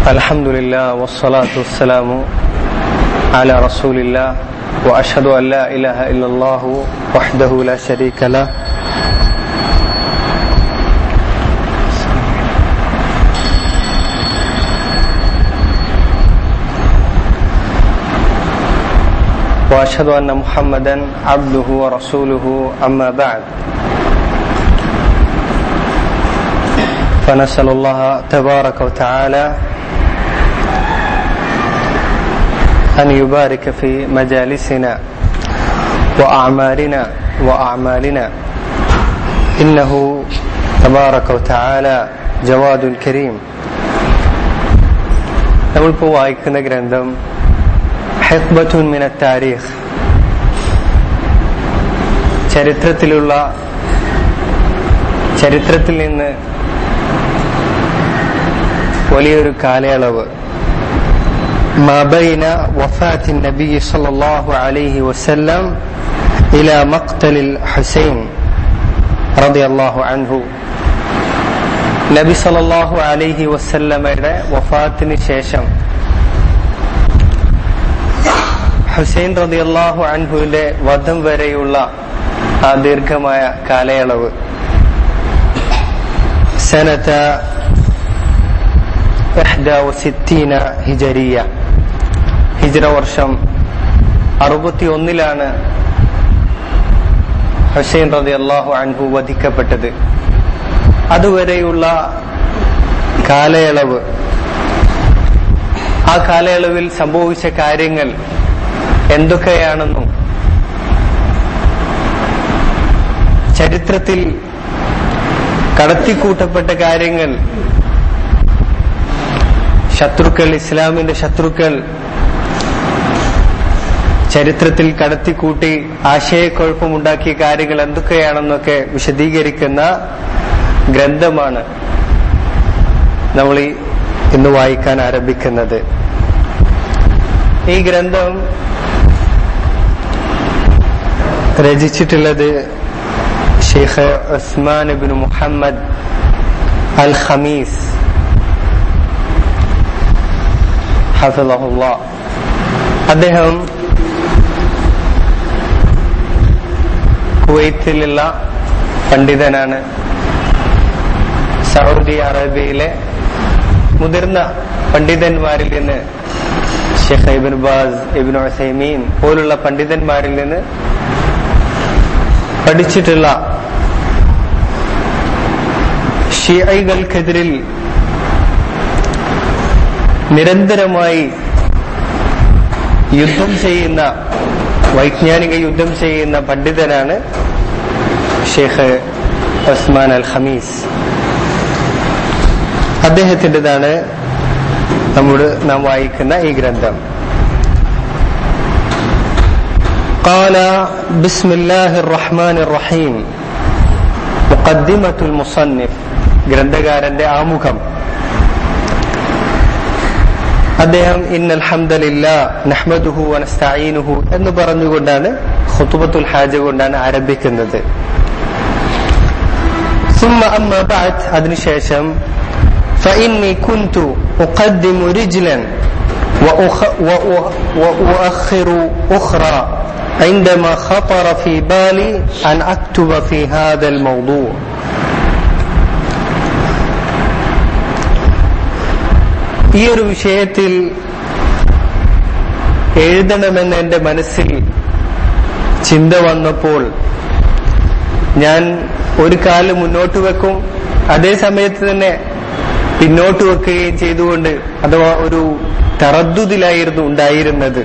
الحمد لله والصلاة والسلام على رسول الله وأشهد أن لا إله إلا الله وحده لا شريك له وأشهد أن محمدا عبده ورسوله أما بعد فنسأل الله تبارك وتعالى أن يبارك في مجالسنا وأعمالنا وأعمالنا إنه تبارك وتعالى جواد كريم നമ്മളിപ്പോൾ വായിക്കുന്ന ഗ്രന്ഥം ഹെക്ബത്തുൻ മിന താരീഖ് ചരിത്രത്തിലുള്ള ചരിത്രത്തിൽ നിന്ന് വലിയൊരു കാലയളവ് മബൈന വഫാത്ത് നബി സല്ലല്ലാഹു അലൈഹി വസല്ലം ഇല മഖ്തലിൽ ഹുസൈൻ റളിയല്ലാഹു അൻഹു നബി സല്ലല്ലാഹു അലൈഹി വസല്ലമയുടെ വഫാത്തിന് ശേഷം ഹുസൈൻ റളിയല്ലാഹു അൻഹുവിന്റെ വധം വരെയുള്ള ആ ദീർഘമായ കാലയളവ് സനത സിത്തീന ഹിജരിയ ഹിജ്ര വർഷം അറുപത്തി ഒന്നിലാണ് ഹുസൈൻ റതി അള്ളാഹു അൻഹു വധിക്കപ്പെട്ടത് അതുവരെയുള്ള കാലയളവ് ആ കാലയളവിൽ സംഭവിച്ച കാര്യങ്ങൾ എന്തൊക്കെയാണെന്നും ചരിത്രത്തിൽ കടത്തിക്കൂട്ടപ്പെട്ട കാര്യങ്ങൾ ശത്രുക്കൾ ഇസ്ലാമിന്റെ ശത്രുക്കൾ ചരിത്രത്തിൽ കടത്തിക്കൂട്ടി ആശയക്കുഴപ്പമുണ്ടാക്കിയ കാര്യങ്ങൾ എന്തൊക്കെയാണെന്നൊക്കെ വിശദീകരിക്കുന്ന ഗ്രന്ഥമാണ് നമ്മൾ ഈ ഇന്ന് വായിക്കാൻ ആരംഭിക്കുന്നത് ഈ ഗ്രന്ഥം രചിച്ചിട്ടുള്ളത് ഷെയ്ഖ് ഉസ്മാൻ ഇബിൻ മുഹമ്മദ് അൽ ഖമീസ് ഹഫിളഹുല്ല അദ്ദേഹം കുവൈത്തിലുള്ള പണ്ഡിതനാണ് സൗദി അറേബ്യയിലെ മുതിർന്ന പണ്ഡിതന്മാരിൽ നിന്ന് Sheikh Ibn Baz Ibn Uthaymeen പോലുള്ള പണ്ഡിതന്മാരിൽ നിന്ന് പഠിച്ചിട്ടുള്ള ഷിയകൾക്കെതിരിൽ നിരന്തരമായി യുദ്ധം ചെയ്യുന്ന വൈജ്ഞാനിക യുദ്ധം ചെയ്യുന്ന പണ്ഡിതനാണ് ഷെയ്ഖ് ഉസ്മാൻ അൽ ഖമീസ് അദ്ദേഹത്തിൻ്റെതാണ് നമ്മോട് നാം വായിക്കുന്ന ഈ ഗ്രന്ഥം قال بسم الله الرحمن الرحيم مقدمة المصنف ഗ്രന്ഥകാരന്റെ ആമുഖം അദ്ദേഹം ഇന്നൽ ഹംദലില്ല നഹ്മദുഹു വനസ്തഈനുഹു എന്ന് പറഞ്ഞുകൊണ്ടാണ് ഖുതുബത്തുൽ ഹാജ കൊണ്ടാണ് ആരംഭിക്കുന്നത് ثم أما بعد അതിനുശേഷം فإني كنت أقدم رجلا وأؤخر أخرى عندما خطر في بالي أن أكتب في هذا الموضوع ഈ ഒരു വിഷയത്തിൽ എഴുതണമെന്ന് എൻ്റെ മനസ്സിൽ ചിന്ത വന്നപ്പോൾ ഞാൻ ഒരു കാല് മുന്നോട്ട് വെക്കും അതേ സമയത്ത് തന്നെ പിന്നോട്ട് വെക്കുകയും ചെയ്തുകൊണ്ട് അഥവാ ഒരു തറദ്ദുതിലായിരുന്നു ഉണ്ടായിരുന്നത്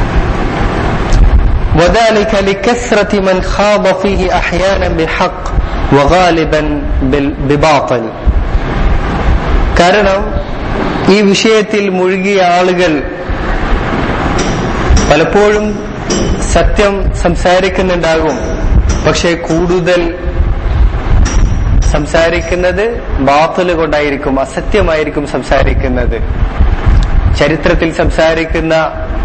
وذلك لكثرة من خاض فيه أحيانا بحق وغالبا بباطل കാരണം ഈ വിഷയത്തിൽ മുഴുകിയ ആളുകൾ പലപ്പോഴും സത്യം സംസാരിക്കുന്നുണ്ടാകും പക്ഷെ കൂടുതൽ സംസാരിക്കുന്നത് ബാത്തല് കൊണ്ടായിരിക്കും അസത്യമായിരിക്കും സംസാരിക്കുന്നത് ചരിത്രത്തിൽ സംസാരിക്കുന്ന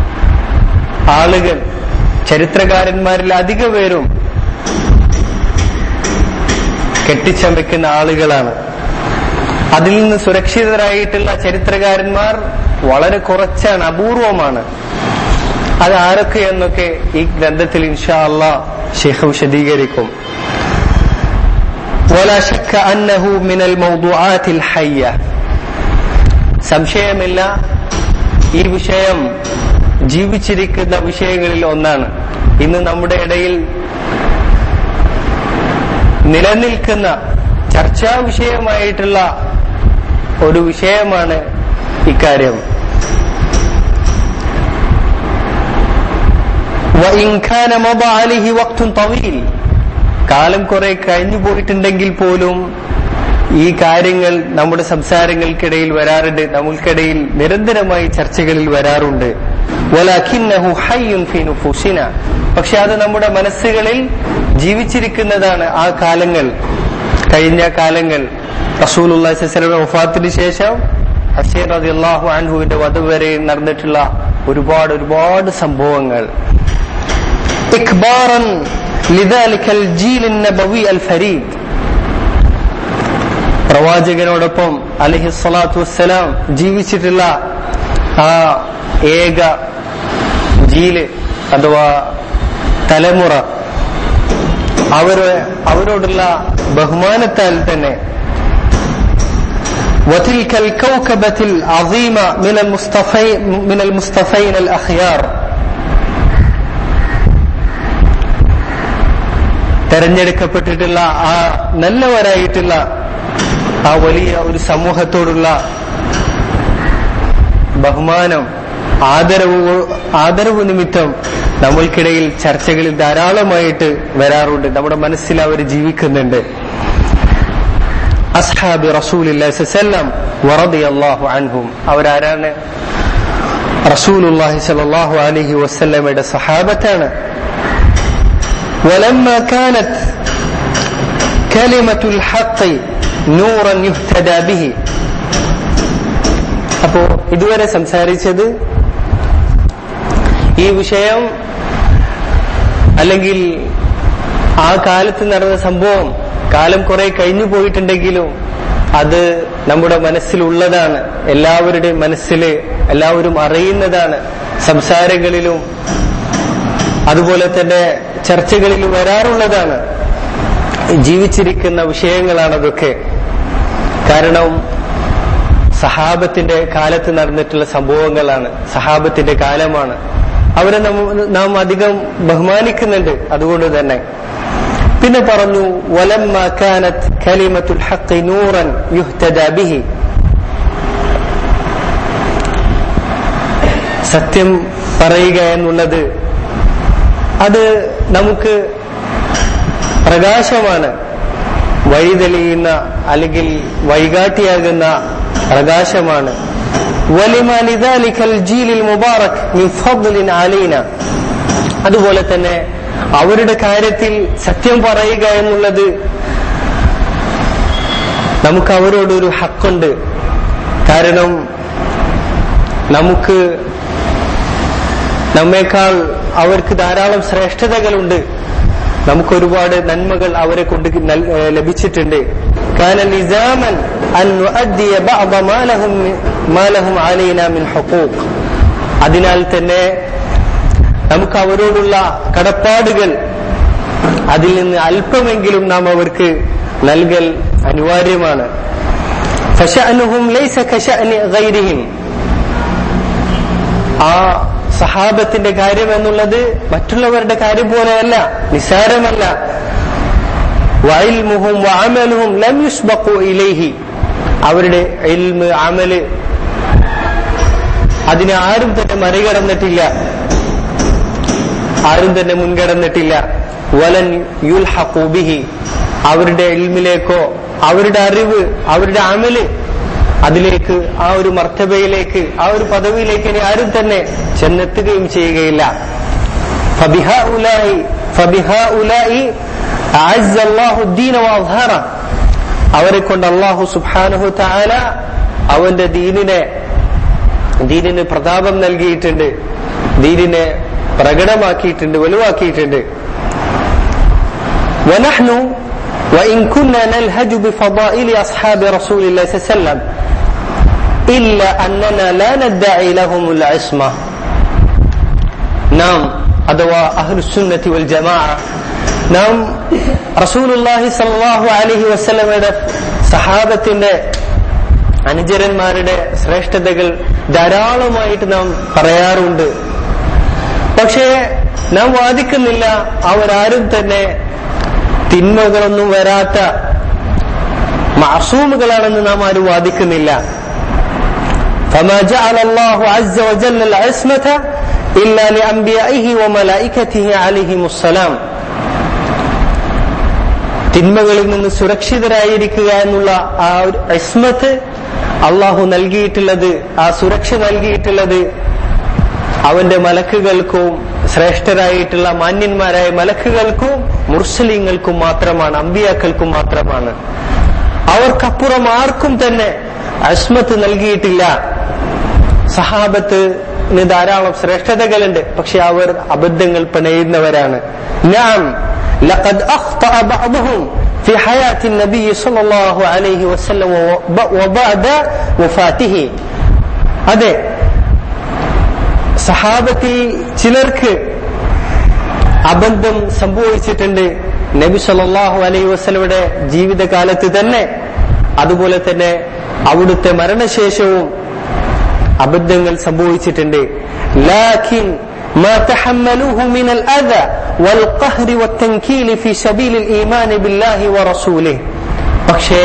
ആളുകൾ ചരിത്രകാരന്മാരിൽ അധിക പേരും കെട്ടിച്ചമയ്ക്കുന്ന ആളുകളാണ് അതിൽ നിന്ന് സുരക്ഷിതരായിട്ടുള്ള ചരിത്രകാരന്മാർ വളരെ കുറച്ചാണ് അപൂർവമാണ് അത് ആരൊക്കെ എന്നൊക്കെ ഈ ഗ്രന്ഥത്തിൽ ഇൻഷാ അള്ളാ ഷെയ്ഖ് വിശദീകരിക്കും ولا شك أنه من الموضوعات الحية സംശയമില്ല ഈ വിഷയം ജീവിച്ചിരിക്കുന്ന വിഷയങ്ങളിൽ ഒന്നാണ് ഇന്ന് നമ്മുടെ ഇടയിൽ നിലനിൽക്കുന്ന ചർച്ചാ വിഷയമായിട്ടുള്ള ഒരു വിഷയമാണ് ഇക്കാര്യം وإن كان مضى عليه وقت طويل കാലം കുറെ കഴിഞ്ഞു പോയിട്ടുണ്ടെങ്കിൽ പോലും ഈ കാര്യങ്ങൾ നമ്മുടെ സംസാരങ്ങൾക്കിടയിൽ വരാറുണ്ട് നമ്മൾക്കിടയിൽ നിരന്തരമായി ചർച്ചകളിൽ വരാറുണ്ട് വലാഖിന്നഹു ഹയ്യുൻ ഫീ നുഫൂസിന പക്ഷെ അത് നമ്മുടെ മനസ്സുകളിൽ ജീവിച്ചിരിക്കുന്നതാണ് ആ കാലങ്ങൾ കഴിഞ്ഞ കാലങ്ങൾ റസൂലുള്ളാഹിന്റെ വഫാത്തിന് ശേഷം ഹസീർ റളിയല്ലാഹു അൻഹുവിന്റെ വധു വരെ നടന്നിട്ടുള്ള ഒരുപാട് ഒരുപാട് സംഭവങ്ങൾ ഇഖ്ബാറൻ لذلك الجيل النبوي الفريد പ്രവാചകനോടൊപ്പം അലഹി സ്വലാത്തു വസ്സലാം ജീവിച്ചിട്ടുള്ള ആ ഏക ജീല് അഥവാ തലമുറ അവര് അവരോടുള്ള ബഹുമാനത്താൽ തന്നെ وتلك الكوكبة العظيمة من المصطفين من المصطفين الأخيار തെരഞ്ഞെടുക്കപ്പെട്ടിട്ടുള്ള ആ നല്ലവരായിട്ടുള്ള ആ വലിയ ഒരു സമൂഹത്തോടുള്ള ബഹുമാനം ആദരവ് ആദരവ് നിമിത്തം നമ്മൾക്കിടയിൽ ചർച്ചകളിൽ ധാരാളമായിട്ട് വരാറുണ്ട് നമ്മുടെ മനസ്സിൽ അവർ ജീവിക്കുന്നുണ്ട് അസ്ഹാബി റസൂലില്ലാം വറദി അള്ളാഹു അൻഹും അവരാരാണ് റസൂലുല്ലാഹി സലാഹു അലഹി വസ്ല്ലമയുടെ സഹാബത്താണ് ولما كانت كلمة الحق نورا يهتدى به അപ്പോ ഇതുവരെ സംസാരിച്ചത് ഈ വിഷയം അല്ലെങ്കിൽ ആ കാലത്ത് നടന്ന സംഭവം കാലം കുറെ കഴിഞ്ഞു പോയിട്ടുണ്ടെങ്കിലും അത് നമ്മുടെ മനസ്സിലുള്ളതാണ് എല്ലാവരുടെയും മനസ്സിൽ എല്ലാവരും അറിയുന്നതാണ് സംസാരങ്ങളിലും അതുപോലെ തന്നെ ചർച്ചകളിൽ വരാറുള്ളതാണ് ജീവിച്ചിരിക്കുന്ന വിഷയങ്ങളാണ് അതൊക്കെ കാരണം സഹാബത്തിന്റെ കാലത്ത് നടന്നിട്ടുള്ള സംഭവങ്ങളാണ് സഹാബത്തിന്റെ കാലമാണ് അവരെ നാം അധികം ബഹുമാനിക്കുന്നുണ്ട് അതുകൊണ്ട് തന്നെ പിന്നെ പറഞ്ഞു വലമ്മ കാനത്ത് കലിമത്തുൽ ഹഖ് നൂറൻ യുഹ്തദ ബിഹി സത്യം പറയുക എന്നുള്ളത് അത് നമുക്ക് പ്രകാശമാണ് വഴിതെളിയുന്ന അല്ലെങ്കിൽ വഴികാട്ടിയാകുന്ന പ്രകാശമാണ് മുബാറക് അതുപോലെ തന്നെ അവരുടെ കാര്യത്തിൽ സത്യം പറയുക എന്നുള്ളത് നമുക്ക് അവരോടൊരു ഹക്കുണ്ട് കാരണം നമുക്ക് നമ്മേക്കാൾ അവർക്ക് ധാരാളം ശ്രേഷ്ഠതകളുണ്ട് നമുക്ക് ഒരുപാട് നന്മകൾ അവരെ കൊണ്ട് ലഭിച്ചിട്ടുണ്ട് كان لزاما أن نؤدي بعض ما لهم ما لهم علينا من حقوق അതിനാൽ തന്നെ നമുക്ക് അവരോടുള്ള കടപ്പാടുകൾ അതിൽ നിന്ന് അല്പമെങ്കിലും നാം അവർക്ക് നൽകൽ അനിവാര്യമാണ് فشأنهم ليس كشأن غيرهم ആ സഹാബത്തിന്റെ കാര്യം എന്നുള്ളത് മറ്റുള്ളവരുടെ കാര്യം പോലെയല്ല നിസാരമല്ല വയൽമുഹും വാമലുഹും ലം യുസ്ബഖു ഇലൈഹി അവരുടെ ഇൽമ് അമല് അതിനെ ആരും തന്നെ മറികടന്നിട്ടില്ല ആരും തന്നെ മുൻകടന്നിട്ടില്ല വലൻ യുൽഹഖു ബിഹി അവരുടെ ഇൽമിലേക്കോ അവരുടെ അറിവ് അവരുടെ അമല് അതിലേക്ക് ആ ഒരു മർത്തബയിലേക്ക് ആ ഒരു പദവിയിലേക്ക് ഇനി ആരും തന്നെ ചെന്നെത്തുകയും ചെയ്യുകയില്ല അവരെ കൊണ്ട് അള്ളാഹു സുബാനഹു താല അവന്റെ ദീനിനെ ദീനിന് പ്രതാപം നൽകിയിട്ടുണ്ട് ദീനിനെ പ്രകടമാക്കിയിട്ടുണ്ട് വലുവാക്കിയിട്ടുണ്ട് വനഹ്നു وإن كنا نلهج بفضائل أصحاب رسول الله صلى الله عليه وسلم إلا أننا لا ندعي لهم العصمة നാം അഥവാ അഹ്ലുസുന്നത്തി വൽ ജമാ നാം റസൂലുള്ളാഹി സല്ലല്ലാഹു അലൈഹി വസല്ലമയുടെ സഹാബത്തിന്റെ അനുചരന്മാരുടെ ശ്രേഷ്ഠതകൾ ധാരാളമായിട്ട് നാം പറയാറുണ്ട് പക്ഷേ നാം വാദിക്കുന്നില്ല അവരാരും തന്നെ തിന്മകളൊന്നും വരാത്ത മാസൂമുകളാണെന്ന് നാം ആരും വാദിക്കുന്നില്ല فما جعل الله عز وجل العصمة إلا لأنبيائه وملائكته عليهم السلام തിന്മകളിൽ നിന്ന് സുരക്ഷിതരായിരിക്കുക എന്നുള്ള ആ ഒരു ഇസ്മത്ത് അള്ളാഹു നൽകിയിട്ടുള്ളത് ആ സുരക്ഷ നൽകിയിട്ടുള്ളത് അവന്റെ മലക്കുകൾക്കും ശ്രേഷ്ഠരായിട്ടുള്ള മാന്യന്മാരായ മലക്കുകൾക്കും മുർസലിങ്ങൾക്കും മാത്രമാണ് അമ്പിയാക്കൾക്കും മാത്രമാണ് അവർക്കപ്പുറം ആർക്കും തന്നെ അസ്മത്ത് നൽകിയിട്ടില്ല സഹാബത്തിന് ധാരാളം ശ്രേഷ്ഠതകളുണ്ട് പക്ഷെ അവർ അബദ്ധങ്ങൾ പിണയുന്നവരാണ് ഞാൻ لقد أخطأ بعضهم في حياة النبي صلى الله عليه وسلم وبعد وفاته അതെ സഹാബത്തിൽ ചിലർക്ക് അബദ്ധം സംഭവിച്ചിട്ടുണ്ട് നബി സല്ലല്ലാഹു അലൈഹി വസല്ലമയുടെ ജീവിതകാലത്ത് തന്നെ അതുപോലെ തന്നെ അവിടുത്തെ മരണശേഷവും അബദ്ധങ്ങൾ സംഭവിച്ചിട്ടുണ്ട് ലാക്കിൻ ما تحملوه من الأذى والقهر والتنكيل في سبيل الإيمان بالله ورسوله പക്ഷേ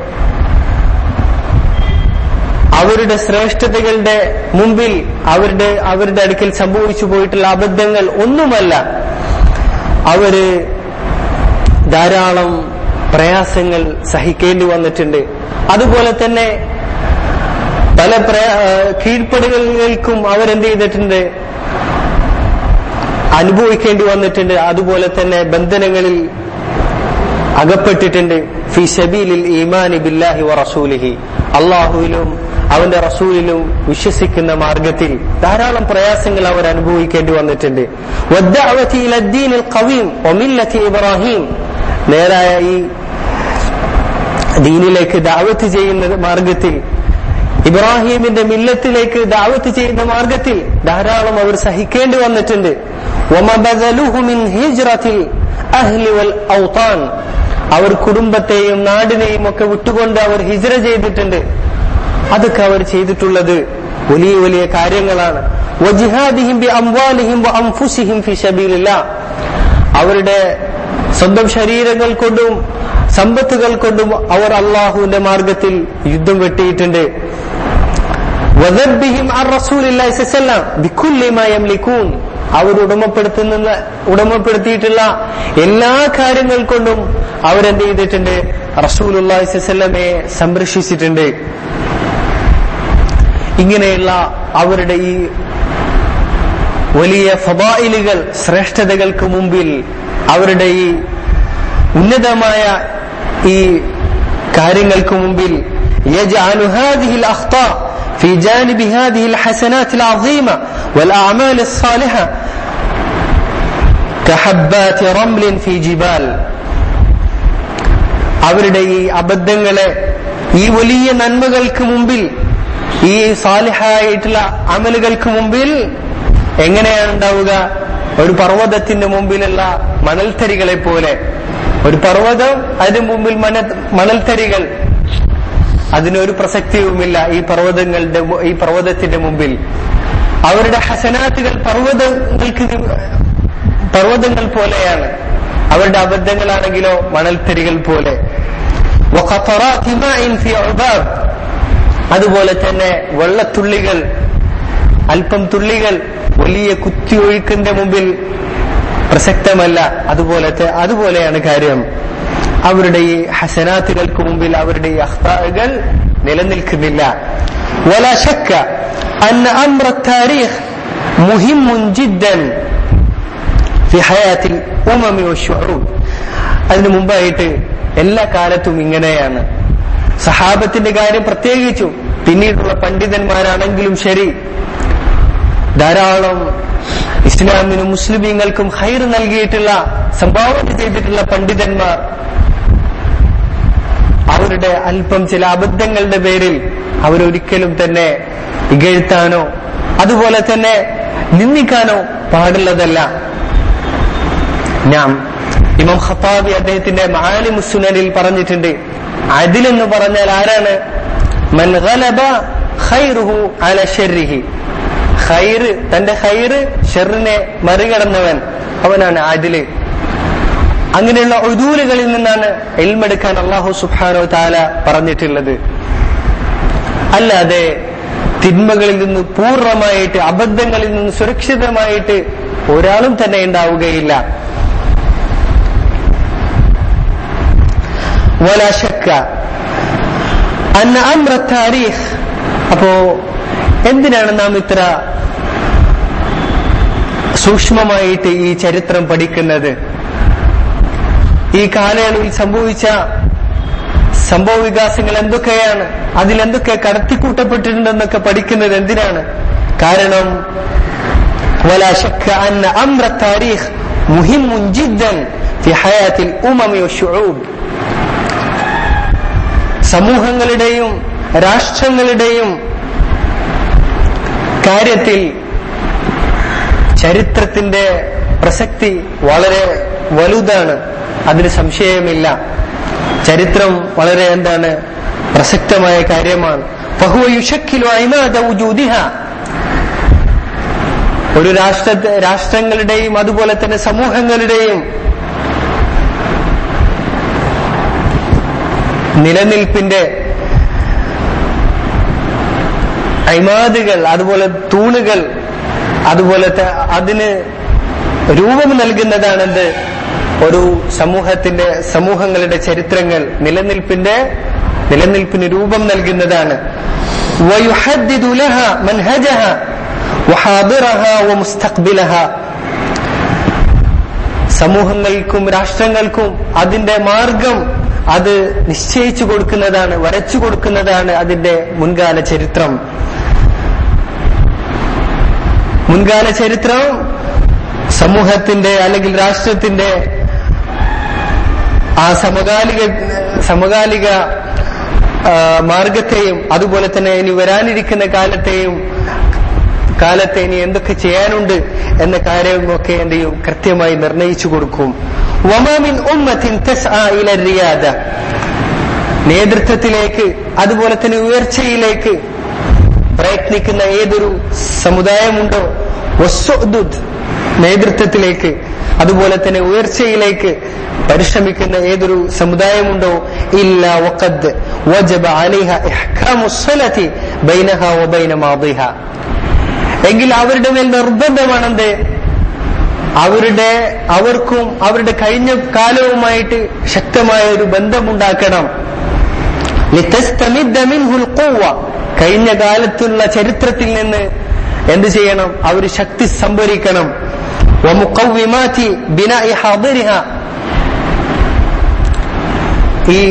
അവരുടെ ശ്രേഷ്ഠതകളുടെ മുമ്പിൽ അവരുടെ അവരുടെ അടുക്കൽ സംഭവിച്ചു പോയിട്ടുള്ള അബദ്ധങ്ങൾ ഒന്നുമല്ല അവര് ധാരാളം പ്രയാസങ്ങൾ സഹിക്കേണ്ടി വന്നിട്ടുണ്ട് അതുപോലെ തന്നെ പല കീഴ്പ്പെടുകൾക്കും അവരെന്ത് ചെയ്തിട്ടുണ്ട് അനുഭവിക്കേണ്ടി വന്നിട്ടുണ്ട് അതുപോലെ തന്നെ ബന്ധനങ്ങളിൽ അകപ്പെട്ടിട്ടുണ്ട് ഫി സബീലിൽ ഈമാനി ബില്ലാഹി വ റസൂലിഹി അള്ളാഹുവിലും അവന്റെ റസൂലിലും വിശ്വസിക്കുന്ന മാർഗത്തിൽ ധാരാളം പ്രയാസങ്ങൾ അവർ അനുഭവിക്കേണ്ടി വന്നിട്ടുണ്ട് ഇബ്രാഹിം നേരായ ഈ ദീനിലേക്ക് ദാവത്ത് ചെയ്യുന്ന മാർഗത്തിൽ ഇബ്രാഹിമിന്റെ മില്ലത്തിലേക്ക് ദാവത്ത് ചെയ്യുന്ന മാർഗത്തിൽ ധാരാളം അവർ സഹിക്കേണ്ടി വന്നിട്ടുണ്ട് അവർ കുടുംബത്തെയും നാടിനെയും ഒക്കെ വിട്ടുകൊണ്ട് അവർ ഹിജ്ര ചെയ്തിട്ടുണ്ട് അതൊക്കെ അവർ ചെയ്തിട്ടുള്ളത് വലിയ വലിയ കാര്യങ്ങളാണ് അവരുടെ സ്വന്തം ശരീരങ്ങൾ കൊണ്ടും സമ്പത്തുകൾ കൊണ്ടും അവർ അള്ളാഹുവിന്റെ മാർഗത്തിൽ യുദ്ധം വെട്ടിയിട്ടുണ്ട് അവർ ഉടമപ്പെടുത്തുന്ന ഉടമപ്പെടുത്തിയിട്ടുള്ള എല്ലാ കാര്യങ്ങൾ കൊണ്ടും അവരെന്ത് ചെയ്തിട്ടുണ്ട് റസൂൽ അള്ളാഹിസ്വല്ലമയെ സംരക്ഷിച്ചിട്ടുണ്ട് ഇങ്ങനെയുള്ള അവരുടെ ഈ വലിയ ഫബായിലുകൾ ശ്രേഷ്ഠതകൾക്ക് മുമ്പിൽ അവരുടെ ഈ ഉന്നതമായ ഈ കാര്യങ്ങൾക്ക് മുമ്പിൽ يجعل هذه الأخطاء في جانب هذه الحسنات العظيمة والأعمال الصالحة كحبات رمل في جبال അവരുടെ ഈ അബദ്ധങ്ങളെ ഈ വലിയ നന്മകൾക്ക് മുമ്പിൽ ഈ സാലിഹായിട്ടുള്ള അമലുകൾക്ക് മുമ്പിൽ എങ്ങനെയാണ് ഉണ്ടാവുക ഒരു പർവ്വതത്തിന്റെ മുമ്പിലുള്ള മണൽത്തരികളെ പോലെ ഒരു പർവ്വതം അതിന് മുമ്പിൽ മന മണൽത്തരികൾ അതിനൊരു പ്രസക്തിയുമില്ല ഈ പർവ്വതങ്ങളുടെ ഈ പർവ്വതത്തിന്റെ മുമ്പിൽ അവരുടെ ഹസനാത്തുകൾ പർവ്വതങ്ങൾക്ക് പർവ്വതങ്ങൾ പോലെയാണ് അവരുടെ അബദ്ധങ്ങളാണെങ്കിലോ മണൽത്തരികൾ പോലെ അതുപോലെ തന്നെ വെള്ളത്തുള്ളികൾ അല്പം തുള്ളികൾ വലിയ കുത്തിയൊഴുക്കിന്റെ മുമ്പിൽ പ്രസക്തമല്ല അതുപോലത്തെ അതുപോലെയാണ് കാര്യം അവരുടെ ഈ ഹസനാത്തുകൾക്ക് മുമ്പിൽ അവരുടെ ഈ അഖ്താകൾ നിലനിൽക്കുന്നില്ല ولا شك أن أمر التاريخ مهم جدا في حياة الأمم والشعوب അതിനു മുമ്പായിട്ട് എല്ലാ കാലത്തും ഇങ്ങനെയാണ് സഹാബത്തിന്റെ കാര്യം പ്രത്യേകിച്ചും പിന്നീടുള്ള പണ്ഡിതന്മാരാണെങ്കിലും ശരി ധാരാളം ഇസ്ലാമിനും മുസ്ലിമീങ്ങൾക്കും ഹൈർ നൽകിയിട്ടുള്ള സംഭാവന ചെയ്തിട്ടുള്ള പണ്ഡിതന്മാർ അവരുടെ അല്പം ചില അബദ്ധങ്ങളുടെ പേരിൽ അവരൊരിക്കലും തന്നെ ഇകഴ്ത്താനോ അതുപോലെ തന്നെ നിന്ദിക്കാനോ പാടുള്ളതല്ല ഞാൻ ഇമാം ഖത്താബി അദ്ദേഹത്തിന്റെ മാലി മുസുനലിൽ പറഞ്ഞിട്ടുണ്ട് അതിലെന്ന് പറഞ്ഞാൽ ആരാണ് മൻ ഗലബ ഖൈറുഹു അല ഷർരിഹി ഖൈറ് തന്റെ ഖൈറ് ഷെറിനെ മറികടന്നവൻ അവനാണ് ആദില് അങ്ങനെയുള്ള ഒഴൂലുകളിൽ നിന്നാണ് എൽമെടുക്കാൻ അള്ളാഹു സുബാനോ താല പറഞ്ഞിട്ടുള്ളത് അല്ലാതെ തിന്മകളിൽ നിന്ന് പൂർണ്ണമായിട്ട് അബദ്ധങ്ങളിൽ നിന്ന് സുരക്ഷിതമായിട്ട് ഒരാളും തന്നെ ഉണ്ടാവുകയില്ല ولا شك أن أمر التاريخ അപ്പോ എന്തിനാണ് നാം ഇത്ര സൂക്ഷ്മമായിട്ട് ഈ ചരിത്രം പഠിക്കുന്നത് ഈ കാലയളവിൽ സംഭവിച്ച സംഭവ വികാസങ്ങൾ എന്തൊക്കെയാണ് അതിലെന്തൊക്കെ കടത്തിക്കൂട്ടപ്പെട്ടിട്ടുണ്ടെന്നൊക്കെ പഠിക്കുന്നത് എന്തിനാണ് കാരണം ولا شك أن أمر التاريخ مهم جدا في حياة الأمم والشعوب സമൂഹങ്ങളുടെയും രാഷ്ട്രങ്ങളുടെയും കാര്യത്തിൽ ചരിത്രത്തിന്റെ പ്രസക്തി വളരെ വലുതാണ് അതിന് സംശയമില്ല ചരിത്രം വളരെ എന്താണ് പ്രസക്തമായ കാര്യമാണ് ഒരു രാഷ്ട്ര രാഷ്ട്രങ്ങളുടെയും അതുപോലെ തന്നെ സമൂഹങ്ങളുടെയും നിലനിൽപ്പിന്റെ അൈമാതുകൾ അതുപോലെ തൂണുകൾ അതുപോലത്തെ അതിന് രൂപം നൽകുന്നതാണെന്ത് ഒരു സമൂഹത്തിന്റെ സമൂഹങ്ങളുടെ ചരിത്രങ്ങൾ നിലനിൽപ്പിന്റെ നിലനിൽപ്പിന് രൂപം നൽകുന്നതാണ് ويحدد لها منهجها وحاضرها ومستقبلها സമൂഹങ്ങൾക്കും രാഷ്ട്രങ്ങൾക്കും അതിന്റെ മാർഗം അത് നിശ്ചയിച്ചു കൊടുക്കുന്നതാണ് വരച്ചു കൊടുക്കുന്നതാണ് അതിന്റെ മുൻകാല ചരിത്രം മുൻകാല ചരിത്രം സമൂഹത്തിന്റെ അല്ലെങ്കിൽ രാഷ്ട്രത്തിന്റെ ആ സമകാലിക സമകാലിക മാർഗത്തെയും അതുപോലെ തന്നെ ഇനി വരാനിരിക്കുന്ന കാലത്തെയും കാലത്തെ ഇനി എന്തൊക്കെ ചെയ്യാനുണ്ട് എന്ന കാര്യമൊക്കെ എന്ത് ചെയ്യും കൃത്യമായി നിർണയിച്ചു കൊടുക്കും വമാമിൻ ഉമ്മത്തിൻ റിയാദ നേതൃത്വത്തിലേക്ക് അതുപോലെ തന്നെ ഉയർച്ചയിലേക്ക് പ്രയത്നിക്കുന്ന ഏതൊരു സമുദായമുണ്ടോ വസ്സുദ് നേതൃത്വത്തിലേക്ക് അതുപോലെ തന്നെ ഉയർച്ചയിലേക്ക് പരിശ്രമിക്കുന്ന ഏതൊരു സമുദായമുണ്ടോ ഇല്ല വഖദ് വജബ അലൈഹ ഇഹ്കാമു സ്വലതി ബൈനഹ വബൈന മാദിഹ എങ്കിൽ അവരുടെ മേൽ നിർബന്ധമാണെന്ത് അവരുടെ അവർക്കും അവരുടെ കഴിഞ്ഞ കാലവുമായിട്ട് ശക്തമായ ഒരു ബന്ധമുണ്ടാക്കണം കഴിഞ്ഞ കാലത്തുള്ള ചരിത്രത്തിൽ നിന്ന് എന്ത് ചെയ്യണം അവർ ശക്തി സംഭരിക്കണം ഈ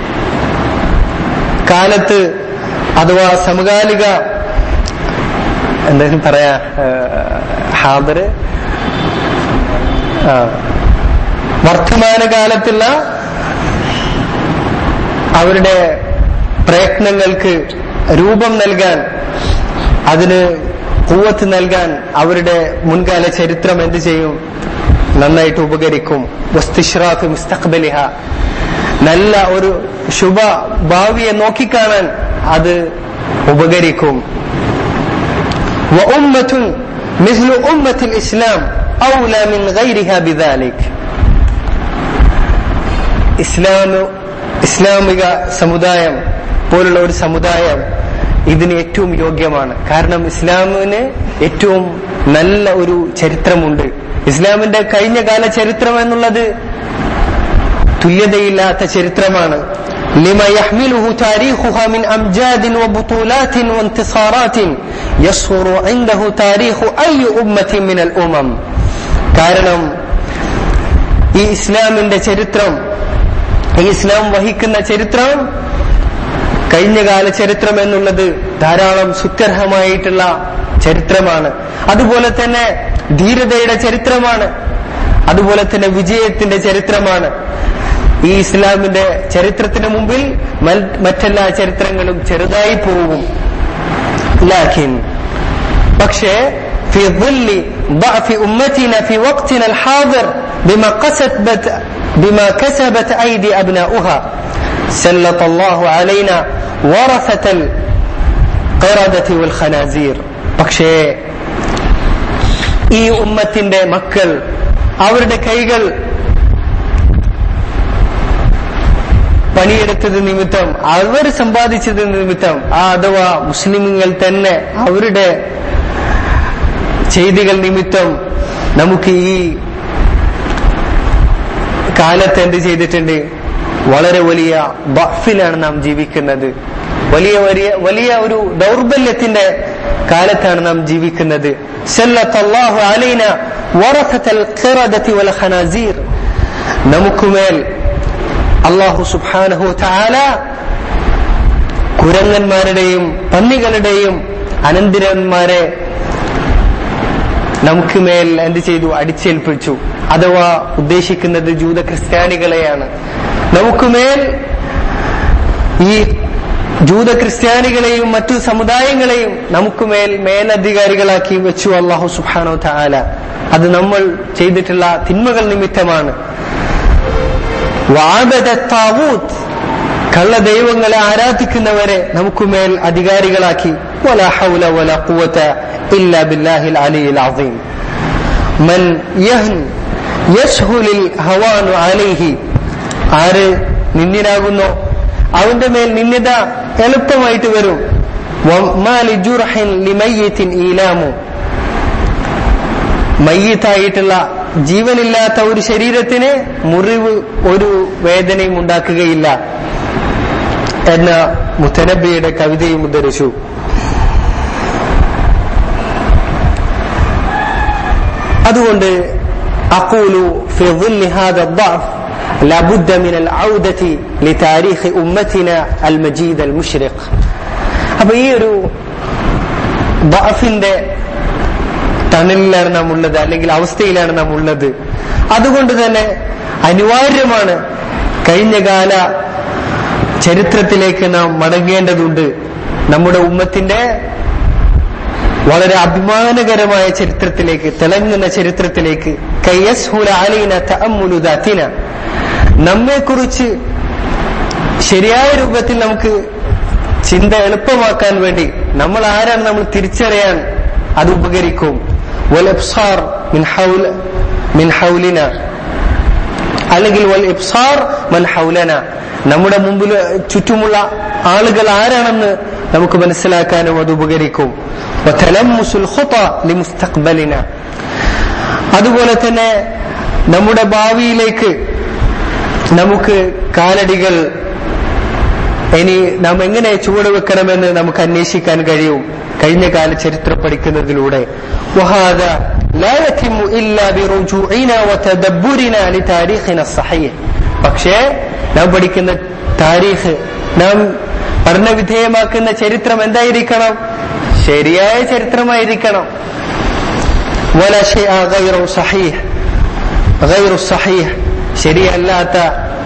കാലത്ത് അഥവാ സമകാലിക എന്തായാലും പറയാ ഹാദർ വർത്തമാനകാലത്തുള്ള അവരുടെ പ്രയത്നങ്ങൾക്ക് രൂപം നൽകാൻ അതിന് കൂവത്ത് നൽകാൻ അവരുടെ മുൻകാല ചരിത്രം എന്ത് ചെയ്യും നന്നായിട്ട് ഉപകരിക്കും വസ്തിഷ്റാഖ് മുസ്തഖ്ബലിഹ നല്ല ഒരു ശുഭ ഭാവിയെ നോക്കിക്കാണാൻ അത് ഉപകരിക്കും وأمة مثل أمة الإسلام أولى من غيرها بذلك ഇസ്ലാം ഇസ്ലാമിക സമുദായം പോലുള്ള ഒരു സമുദായം ഇതിന് ഏറ്റവും യോഗ്യമാണ് കാരണം ഇസ്ലാമിന് ഏറ്റവും നല്ല ഒരു ചരിത്രമുണ്ട് ഇസ്ലാമിന്റെ കഴിഞ്ഞ കാല ചരിത്രം എന്നുള്ളത് തുല്യതയില്ലാത്ത ചരിത്രമാണ് لما يحمله تاريخها من أمجاد وبطولات وانتصارات يصور عنده تاريخ أي أمة من الأمم കാരണം ഈ ഇസ്ലാമിന്റെ ചരിത്രം ഈ ഇസ്ലാം വഹിക്കുന്ന ചരിത്രം കഴിഞ്ഞകാല ചരിത്രം എന്നുള്ളത് ധാരാളം സുത്യർഹമായിട്ടുള്ള ചരിത്രമാണ് അതുപോലെ തന്നെ ധീരതയുടെ ചരിത്രമാണ് അതുപോലെ തന്നെ വിജയത്തിന്റെ ചരിത്രമാണ് ഈ ഇസ്ലാമിന്റെ ചരിത്രത്തിന് മുമ്പിൽ മൽ- മറ്റെല്ലാ ചരിത്രങ്ങളും ചെറുതായി പോകും ലാക്കിൻ പക്ഷേ في ظل ضعف أمتنا في وقتنا الحاضر بما كسبت بما كسبت أيدي أبناؤها سلط الله علينا ورثة القردة والخنازير പക്ഷേ ഈ ഉമ്മത്തിന്റെ മക്കൾ അവരുടെ കൈകൾ പണിയെടുത്തത് നിമിത്തം അവർ സമ്പാദിച്ചത് നിമിത്തം ആ അഥവാ മുസ്ലിമുകൾ തന്നെ അവരുടെ ചെയ്തികൾ നിമിത്തം നമുക്ക് ഈ കാലത്ത് എന്ത് ചെയ്തിട്ടുണ്ട് വളരെ വലിയ ബഫിലാണ് നാം ജീവിക്കുന്നത് വലിയ വലിയ വലിയ ഒരു ദൗർബല്യത്തിന്റെ കാലത്താണ് നാം ജീവിക്കുന്നത് സല്ലത്തല്ലാഹു അലൈന വറസത്തൽ ഖിറദതി വൽ ഖനാസീർ നമുക്കുമേൽ അള്ളാഹു സുബ്ഹാനഹു തആല കുരങ്ങന്മാരുടെയും പന്നികളുടെയും അനന്തരന്മാരെ നമുക്ക് മേൽ എന്ത് ചെയ്തു അടിച്ചേൽപ്പിച്ചു അഥവാ ഉദ്ദേശിക്കുന്നത് ജൂത ക്രിസ്ത്യാനികളെയാണ് നമുക്ക് മേൽ ഈ ജൂത ക്രിസ്ത്യാനികളെയും മറ്റു സമുദായങ്ങളെയും നമുക്ക് മേൽ മേലധികാരികളാക്കി വെച്ചു അള്ളാഹു സുബാനോ താല അത് നമ്മൾ ചെയ്തിട്ടുള്ള തിന്മകൾ നിമിത്തമാണ് വാദത താവൂത്ത് കള്ള ദൈവങ്ങളെ ആരാധിക്കുന്നവരെ നമുക്ക് മേൽ അധികാരികളാക്കി ولا حول ولا قوة إلا بالله العلي العظيم من يهن يسهل الهوان عليه ആര് നിന്ദിനാകുന്നോ അവന്റെ മേൽ നിന്ദിത എളുപ്പമായിട്ട് വരും വമാലി ജുർഹിൻ ലിമയ്യിത്തിൻ ഈലാമു മയ്യത്തായിട്ടുള്ള ജീവനില്ലാത്ത ഒരു ശരീരത്തിന് മുറിവ് ഒരു വേദനയും ഉണ്ടാക്കുകയില്ല എന്ന മുത്തനബിയുടെ കവിതയും ഉദ്ധരിച്ചു അതുകൊണ്ട് أقول في ظل هذا الضعف لابد من العودة لتاريخ أمتنا المجيد المشرق അപ്പൊ ഈ ഒരു ضعفിന്റെ തണലിലാണ് നാം ഉള്ളത് അല്ലെങ്കിൽ അവസ്ഥയിലാണ് നാം ഉള്ളത് അതുകൊണ്ട് തന്നെ അനിവാര്യമാണ് കഴിഞ്ഞകാല ചരിത്രത്തിലേക്ക് നാം മടങ്ങേണ്ടതുണ്ട് നമ്മുടെ ഉമ്മത്തിന്റെ വളരെ അഭിമാനകരമായ ചരിത്രത്തിലേക്ക് തിളങ്ങുന്ന ചരിത്രത്തിലേക്ക് കയ്യസ്ഹുല അലൈന തഅമ്മുലുദാത്തിന നമ്മെക്കുറിച്ച് ശരിയായ രൂപത്തിൽ നമുക്ക് ചിന്ത എളുപ്പമാക്കാൻ വേണ്ടി നമ്മൾ ആരാണ് നമ്മൾ തിരിച്ചറിയാൻ അത് ഉപകരിക്കും വൽ ഇബ്സാർ മിൻ ഹൗല മിൻ ഹൗലിന അല്ലെങ്കിൽ വൽ ഇബ്സാർ മൻ ഹൗലന നമ്മുടെ മുമ്പിൽ ചുറ്റുമുള്ള ആളുകൾ ആരാണെന്ന് നമുക്ക് മനസ്സിലാക്കാനും അത് ഉപകരിക്കും വതലമ്മുസുൽ ഖുത ലിമുസ്തഖ്ബലിന അതുപോലെ തന്നെ നമ്മുടെ ഭാവിയിലേക്ക് നമുക്ക് കാലടികൾ ഇനി നാം എങ്ങനെ ചുവടുവെക്കണമെന്ന് നമുക്ക് അന്വേഷിക്കാൻ കഴിയും കഴിഞ്ഞ കാല ചരിത്രം പഠിക്കുന്നതിലൂടെ وهذا لا يتم إلا برجوعنا وتدبرنا لتاريخنا الصحيح പക്ഷേ നാം പഠിക്കുന്ന താരീഖ് നാം പഠനവിധേയമാക്കുന്ന ചരിത്രം എന്തായിരിക്കണം ശരിയായ ചരിത്രമായിരിക്കണം ولا شيء غير صحيح غير الصحيح ശരിയല്ലാത്ത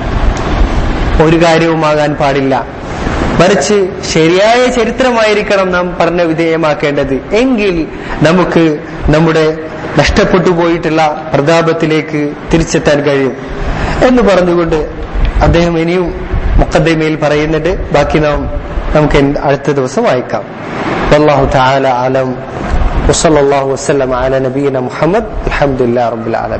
ഒരു കാര്യവുമാകാൻ പാടില്ല മറിച്ച് ശരിയായ ചരിത്രമായിരിക്കണം നാം പഠന വിധേയമാക്കേണ്ടത് എങ്കിൽ നമുക്ക് നമ്മുടെ നഷ്ടപ്പെട്ടു പോയിട്ടുള്ള പ്രതാപത്തിലേക്ക് തിരിച്ചെത്താൻ കഴിയും എന്ന് പറഞ്ഞുകൊണ്ട് അദ്ദേഹം ഇനിയും മുക്കദ്ദമയിൽ പറയുന്നുണ്ട് ബാക്കി നാം നമുക്ക് അടുത്ത ദിവസം വായിക്കാം والله تعالى أعلم وصلى الله وسلم على نبينا محمد الحمد لله رب العالمين